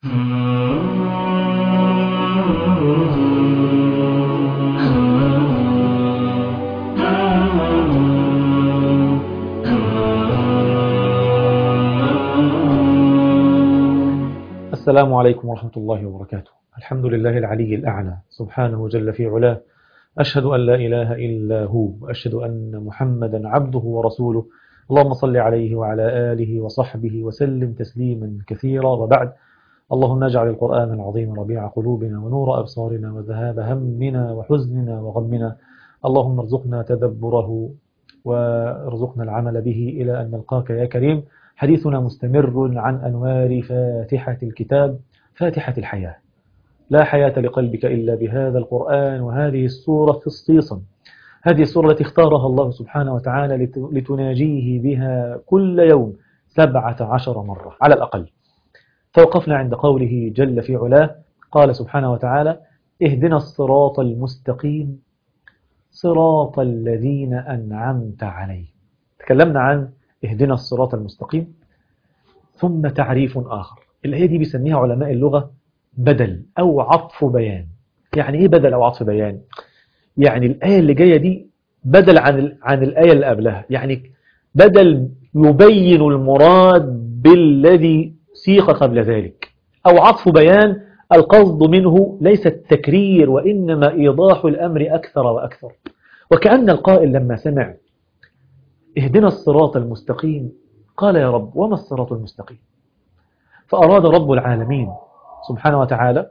السلام عليكم ورحمة الله وبركاته الحمد لله العلي الأعلى سبحانه جل في علاه أشهد أن لا إله إلا هو وأشهد أن محمدا عبده ورسوله اللهم صل عليه وعلى آله وصحبه وسلم تسليما كثيرا وبعد اللهم اجعل القرآن العظيم ربيع قلوبنا ونور أبصارنا وذهاب همنا وحزننا وغمنا اللهم ارزقنا تدبره وارزقنا العمل به إلى أن نلقاك يا كريم حديثنا مستمر عن أنوار فاتحة الكتاب فاتحة الحياة لا حياة لقلبك إلا بهذا القرآن وهذه السورة خصيصا هذه السورة التي اختارها الله سبحانه وتعالى لتناجيه بها كل يوم سبعة عشر مرة على الأقل توقفنا عند قوله جل في علاه قال سبحانه وتعالى اهدنا الصراط المستقيم صراط الذين أنعمت عليهم تكلمنا عن اهدنا الصراط المستقيم ثم تعريف آخر الآية دي بيسميها علماء اللغة بدل أو عطف بيان يعني إيه بدل أو عطف بيان يعني الآية اللي جاية دي بدل عن عن الآية اللي قبلها يعني بدل يبين المراد بالذي سيق قبل ذلك أو عطف بيان القصد منه ليس التكرير وإنما إيضاح الأمر أكثر وأكثر وكأن القائل لما سمع اهدنا الصراط المستقيم قال يا رب وما الصراط المستقيم فأراد رب العالمين سبحانه وتعالى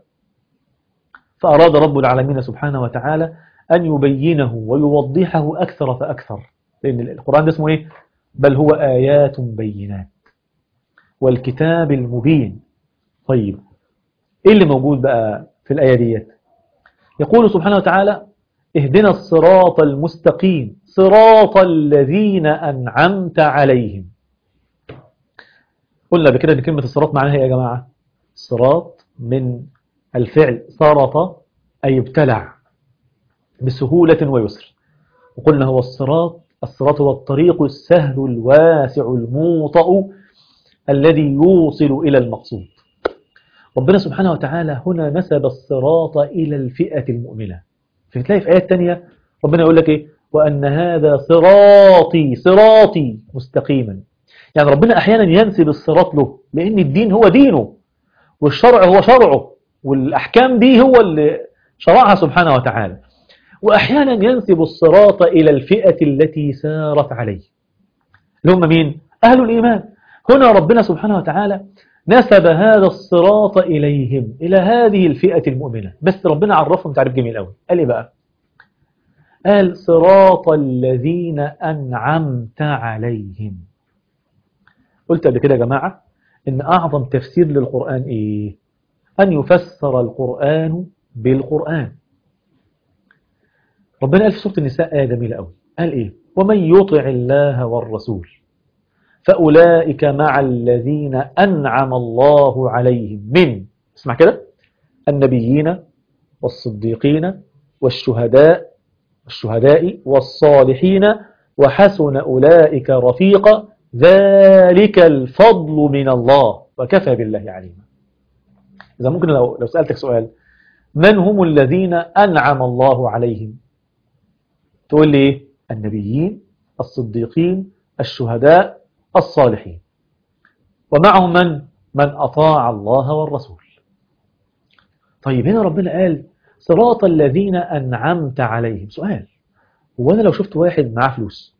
فأراد رب العالمين سبحانه وتعالى أن يبينه ويوضحه أكثر فأكثر لأن القرآن ده اسمه إيه؟ بل هو آيات بينات والكتاب المبين طيب إيه اللي موجود بقى في الآية ديت يقول سبحانه وتعالى اهدنا الصراط المستقيم صراط الذين أنعمت عليهم قلنا بكده ان كلمة الصراط معناها يا جماعة الصراط من الفعل صرط أي ابتلع بسهولة ويسر وقلنا هو الصراط الصراط هو الطريق السهل الواسع الموطأ الذي يوصل إلى المقصود ربنا سبحانه وتعالى هنا نسب الصراط إلى الفئة المؤمنة فتلاقي في آيات تانية ربنا يقول لك إيه وأن هذا صراطي صراطي مستقيما يعني ربنا أحيانا ينسب الصراط له لأن الدين هو دينه والشرع هو شرعه والأحكام دي هو اللي شرعها سبحانه وتعالى وأحيانا ينسب الصراط إلى الفئة التي سارت عليه اللي هم مين؟ أهل الإيمان هنا ربنا سبحانه وتعالى نسب هذا الصراط إليهم إلى هذه الفئة المؤمنة بس ربنا عرفهم تعريف جميل قوي قال إيه بقى قال صراط الذين أنعمت عليهم قلت قبل كده يا جماعة إن أعظم تفسير للقرآن إيه أن يفسر القرآن بالقرآن ربنا قال في سورة النساء آية جميلة قوي قال إيه ومن يطع الله والرسول فأولئك مع الذين أنعم الله عليهم من اسمع كده النبيين والصديقين والشهداء الشهداء والصالحين وحسن أولئك رفيقا ذلك الفضل من الله وكفى بالله عليما إذا ممكن لو, لو سألتك سؤال من هم الذين أنعم الله عليهم تقول لي إيه؟ النبيين الصديقين الشهداء الصالحين ومعهم من من أطاع الله والرسول طيب هنا ربنا قال صراط الذين أنعمت عليهم سؤال هو أنا لو شفت واحد معاه فلوس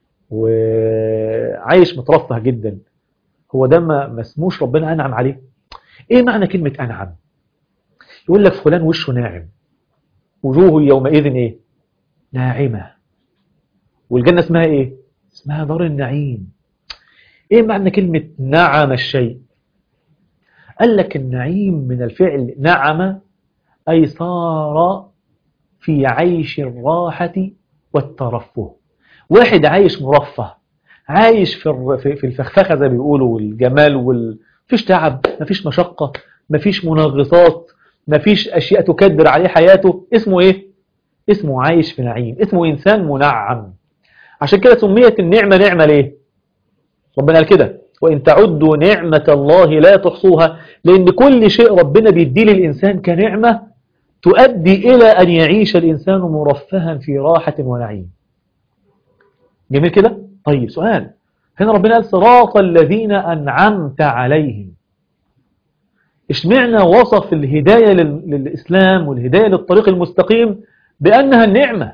وعايش مترفه جدا هو ده ما اسموش ربنا أنعم عليه إيه معنى كلمة أنعم يقول لك فلان وشه ناعم وجوه يومئذ إيه ناعمة والجنة اسمها إيه اسمها دار النعيم إيه معنى كلمة نعم الشيء قال لك النعيم من الفعل نعم أي صار في عيش الراحة والترفه واحد عايش مرفه عايش في في الفخفخه زي ما بيقولوا والجمال وال مفيش تعب مفيش مشقة مفيش منغصات مفيش أشياء تكدر عليه حياته اسمه إيه؟ اسمه عايش في نعيم اسمه إنسان منعم عشان كده سميت النعمة نعمة ليه؟ ربنا قال كده وإن تعدوا نعمة الله لا تحصوها لأن كل شيء ربنا بيديه للإنسان كنعمة تؤدي إلى أن يعيش الإنسان مرفها في راحة ونعيم جميل كده؟ طيب سؤال هنا ربنا قال صراط الذين أنعمت عليهم اشمعنا وصف الهداية لل- للإسلام والهداية للطريق المستقيم بأنها النعمة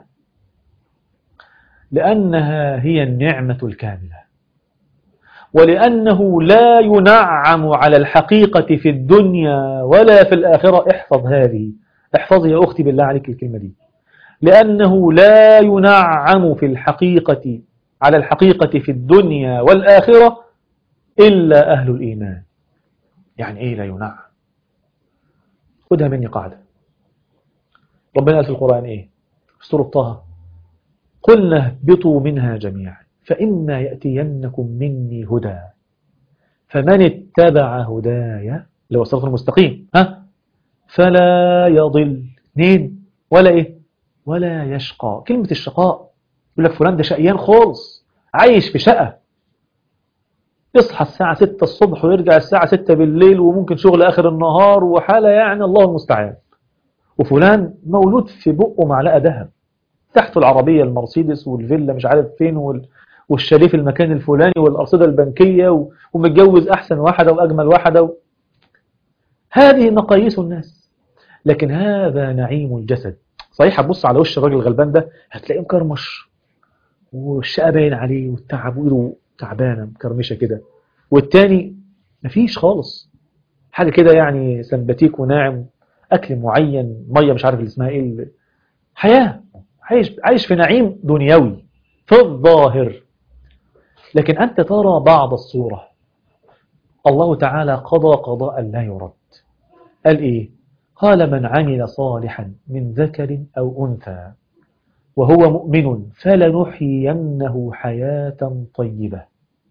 لأنها هي النعمة الكاملة ولأنه لا ينعم على الحقيقة في الدنيا ولا في الآخرة احفظ هذه احفظي يا أختي بالله عليك الكلمة دي لأنه لا ينعم في الحقيقة على الحقيقة في الدنيا والآخرة إلا أهل الإيمان يعني إيه لا ينعم خدها مني قاعدة ربنا قال في القرآن إيه في سورة طه قلنا اهبطوا منها جميعا فإما يأتينكم مني هدى فمن اتبع هداي اللي هو الصراط المستقيم ها فلا يضل اثنين ولا ايه ولا يشقى كلمة الشقاء يقول لك فلان ده شقيان خالص عايش في شقة يصحى الساعة 6 الصبح ويرجع الساعة 6 بالليل وممكن شغل آخر النهار وحالة يعني الله المستعان وفلان مولود في بقه معلقة ذهب تحته العربية المرسيدس والفيلا مش عارف فين وال... والشاليه في المكان الفلاني والأرصدة البنكية و... ومتجوز أحسن واحدة وأجمل واحدة و... هذه مقاييس الناس لكن هذا نعيم الجسد صحيح هتبص على وش الراجل الغلبان ده هتلاقيه مكرمش والشقة باين عليه والتعب وإيده تعبانة مكرمشة كده والتاني مفيش خالص حاجة كده يعني سمباتيك وناعم أكل معين مية مش عارف اللي اسمها إيه حياة عايش, عايش في نعيم دنيوي في الظاهر لكن أنت ترى بعض الصورة الله تعالى قضى قضاء لا يرد قال إيه قال من عمل صالحا من ذكر أو أنثى وهو مؤمن فلنحيينه حياة طيبة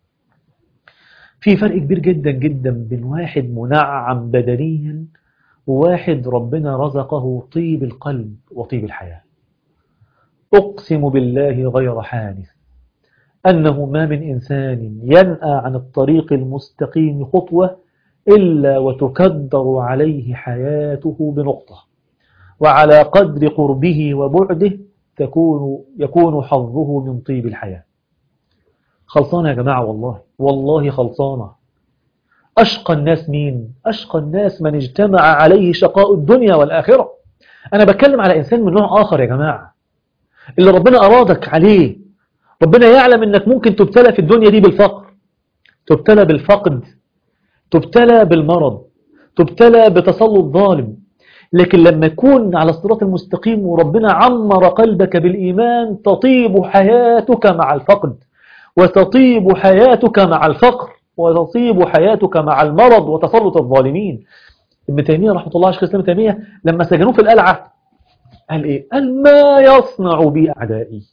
في فرق كبير جدا جدا بين واحد منعم بدنيا وواحد ربنا رزقه طيب القلب وطيب الحياة أقسم بالله غير حانث أنه ما من إنسان ينأى عن الطريق المستقيم خطوة إلا وتكدر عليه حياته بنقطة وعلى قدر قربه وبعده تكون يكون حظه من طيب الحياة خلصانة يا جماعة والله والله خلصانة أشقى الناس مين؟ أشقى الناس من اجتمع عليه شقاء الدنيا والآخرة أنا بتكلم على إنسان من نوع آخر يا جماعة اللي ربنا أرادك عليه ربنا يعلم أنك ممكن تبتلى في الدنيا دي بالفقر تبتلى بالفقد تبتلى بالمرض تبتلى بتسلط ظالم لكن لما يكون على الصراط المستقيم وربنا عمر قلبك بالإيمان تطيب حياتك مع الفقد وتطيب حياتك مع الفقر وتطيب حياتك مع المرض وتسلط الظالمين ابن تيمية رحمة الله عليه شيخ الإسلام تيمية لما سجنوه في القلعة قال إيه؟ قال ما يصنع بي أعدائي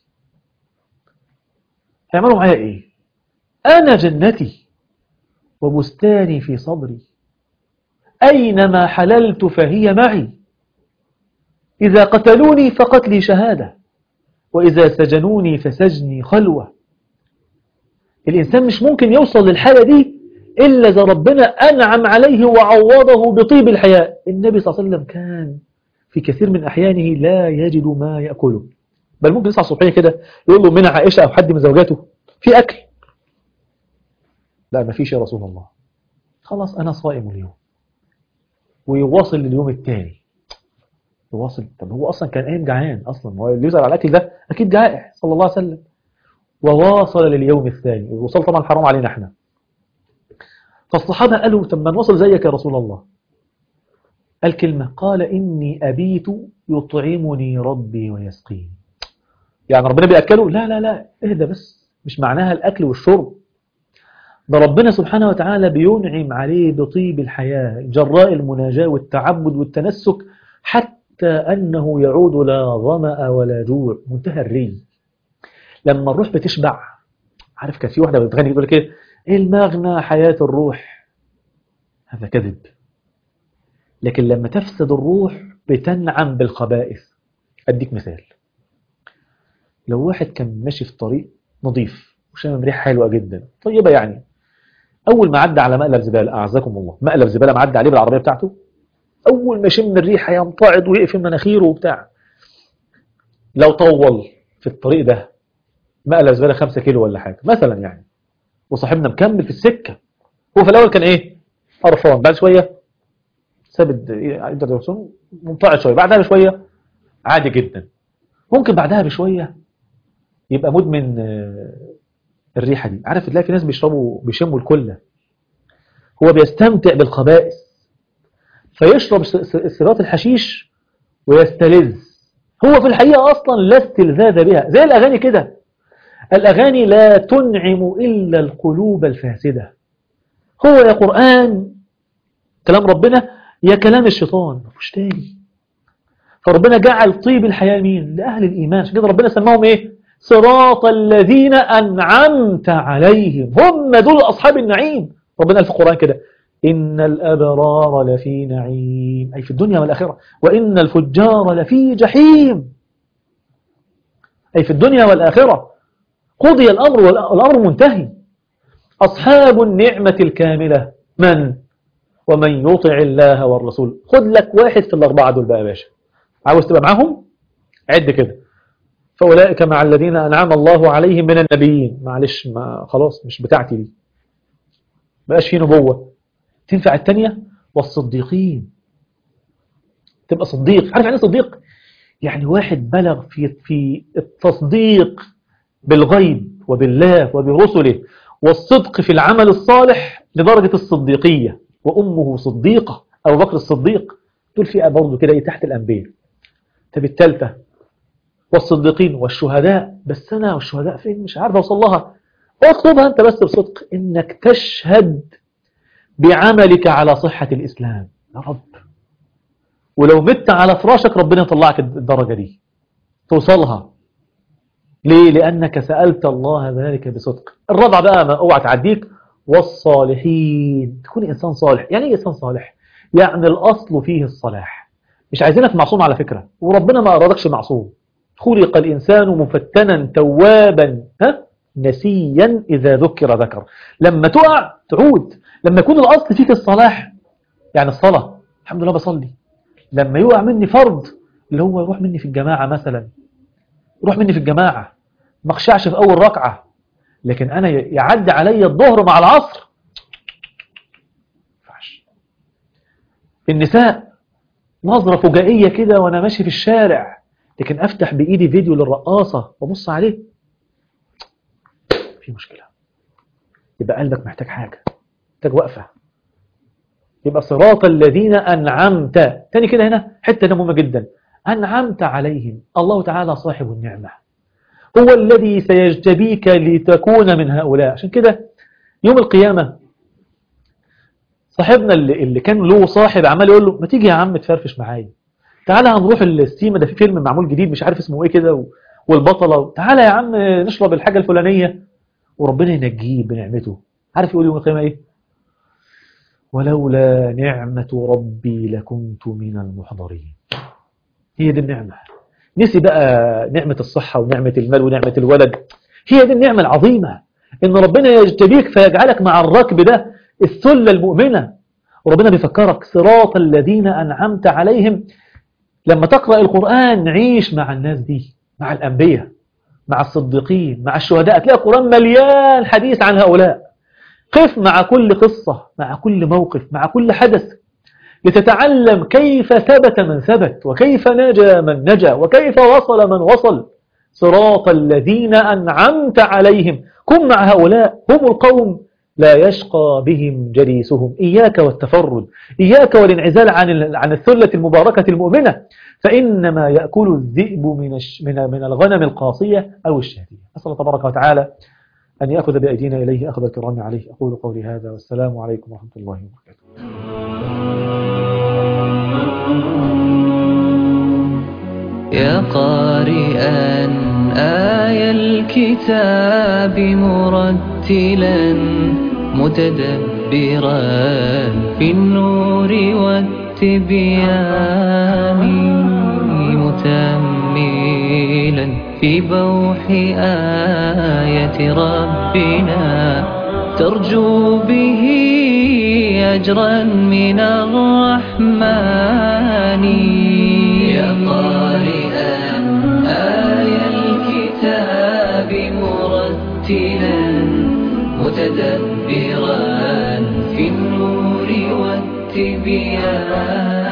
يعملوا معايا إيه؟ أنا جنتي وبستاني في صدري أينما حللت فهي معي إذا قتلوني فقتلي شهادة وإذا سجنوني فسجني خلوة الإنسان مش ممكن يوصل للحالة دي إلا إذا ربنا أنعم عليه وعوضه بطيب الحياة النبي صلى الله عليه وسلم كان في كثير من أحيانه لا يجد ما يأكله بل ممكن يصحى الصبحية كده يقول له من عائشة أو حد من زوجاته في أكل لا ما فيش يا رسول الله خلاص أنا صائم اليوم ويواصل لليوم التالي يواصل طب هو أصلا كان قايم جعان أصلا هو اللي يسأل على الأكل ده أكيد جائع صلى الله عليه وسلم وواصل لليوم الثاني الوصول طبعا حرام علينا احنا فالصحابة قالوا طب ما نوصل زيك يا رسول الله قال كلمة قال إني أبيت يطعمني ربي ويسقيني يعني ربنا بيأكله لا لا لا اهدى بس مش معناها الأكل والشرب ده ربنا سبحانه وتعالى بينعم عليه بطيب الحياة جراء المناجاة والتعبد والتنسك حتى أنه يعود لا ظمأ ولا جوع منتهى الري لما الروح بتشبع عارف كان في واحدة بتغني تقول لك ايه المغنى حياة الروح هذا كذب لكن لما تفسد الروح بتنعم بالخبائث أديك مثال لو واحد كان ماشي في طريق نظيف وشامم ريحة حلوة جدا طيبة يعني أول ما عدى على مقلب زبالة أعزكم الله مقلب زبالة معدى عليه بالعربية بتاعته أول ما يشم الريحة يمتعض ويقفل مناخيره وبتاع لو طول في الطريق ده مقلب زبالة 5 كيلو ولا حاجة مثلا يعني وصاحبنا مكمل في السكة هو في الأول كان إيه قرفان بعد شوية ساب الدرسون منطعد شوية بعدها بشوية عادي جدا ممكن بعدها بشوية يبقى مدمن الريحة دي عارف تلاقي في ناس بيشربوا بيشموا الكلة هو بيستمتع بالخبائث فيشرب سيجارات الحشيش ويستلذ هو في الحقيقة أصلا لا استلذاذ بها زي الأغاني كده الأغاني لا تنعم إلا القلوب الفاسدة هو يا قرآن كلام ربنا يا كلام الشيطان مفيش تاني فربنا جعل طيب الحياة مين لأهل الإيمان عشان كده ربنا سماهم إيه صراط الذين أنعمت عليهم هم دول أصحاب النعيم ربنا قال في القرآن كده إن الأبرار لفي نعيم أي في الدنيا والآخرة وإن الفجار لفي جحيم أي في الدنيا والآخرة قضي الأمر والأمر منتهي أصحاب النعمة الكاملة من ومن يطع الله والرسول خد لك واحد في الأربعة دول بقى يا باشا عاوز تبقى معاهم عد كده فأولئك مع الذين أنعم الله عليهم من النبيين معلش ما خلاص مش بتاعتي دي بقاش فيه نبوة تنفع التانية والصديقين تبقى صديق عارف يعني صديق يعني واحد بلغ في في التصديق بالغيب وبالله وبرسله والصدق في العمل الصالح لدرجة الصديقية وأمه صديقة أو بكر الصديق دول فئة برضه كده تحت الأنبياء طب التالتة والصديقين والشهداء بس أنا والشهداء فين مش عارف أوصل لها اطلبها أنت بس بصدق إنك تشهد بعملك على صحة الإسلام يا رب ولو مت على فراشك ربنا يطلعك الدرجة دي توصلها ليه؟ لأنك سألت الله ذلك بصدق الرابع بقى ما اوعى تعديك والصالحين تكون إنسان صالح يعني إيه إنسان صالح؟ يعني الأصل فيه الصلاح مش عايزينك معصوم على فكرة وربنا ما أرادكش معصوم خلق الإنسان مفتنا توابا ها؟ نسيا إذا ذكر ذكر لما تقع تعود لما يكون الأصل فيك الصلاح يعني الصلاة الحمد لله بصلي لما يقع مني فرض اللي هو يروح مني في الجماعة مثلا يروح مني في الجماعة ما اخشعش في أول ركعة لكن أنا يعدي علي الظهر مع العصر فعش. النساء نظرة فجائية كده وأنا ماشي في الشارع لكن أفتح بإيدي فيديو للرقاصة وابص عليه في مشكلة يبقى قلبك محتاج حاجة محتاج وقفة يبقى صراط الذين أنعمت تاني كده هنا حتة ده مهمة جدا أنعمت عليهم الله تعالى صاحب النعمة هو الذي سيجتبيك لتكون من هؤلاء عشان كده يوم القيامة صاحبنا اللي, اللي كان له صاحب عمال يقول له ما تيجي يا عم تفرفش معايا تعالى هنروح السيما ده في فيلم معمول جديد مش عارف اسمه ايه كده والبطلة تعالى يا عم نشرب الحاجة الفلانية وربنا ينجيه بنعمته عارف يقول يوم القيامة ايه ولولا نعمة ربي لكنت من المحضرين هي دي النعمة نسي بقى نعمة الصحة ونعمة المال ونعمة الولد هي دي النعمة العظيمة إن ربنا يجتبيك فيجعلك مع الركب ده الثلة المؤمنة وربنا بيفكرك صراط الذين أنعمت عليهم لما تقرأ القرآن عيش مع الناس دي مع الأنبياء مع الصديقين مع الشهداء تلاقي القرآن مليان حديث عن هؤلاء قف مع كل قصة مع كل موقف مع كل حدث لتتعلم كيف ثبت من ثبت وكيف نجا من نجا وكيف وصل من وصل صراط الذين أنعمت عليهم كن مع هؤلاء هم القوم لا يشقى بهم جليسهم إياك والتفرد إياك والانعزال عن عن الثلة المباركة المؤمنة فإنما يأكل الذئب من من من الغنم القاصية أو الشهدية أسأل الله تبارك وتعالى أن يأخذ بأيدينا إليه أخذ الكرام عليه أقول قولي هذا والسلام عليكم ورحمة الله وبركاته يا قارئا آي الكتاب مرتلا متدبرا في النور والتبيان متأملا في بوح آية ربنا ترجو به أجرا من الرحمن يا قارئا آي الكتاب مرتلا متدبرا في النور والتبيان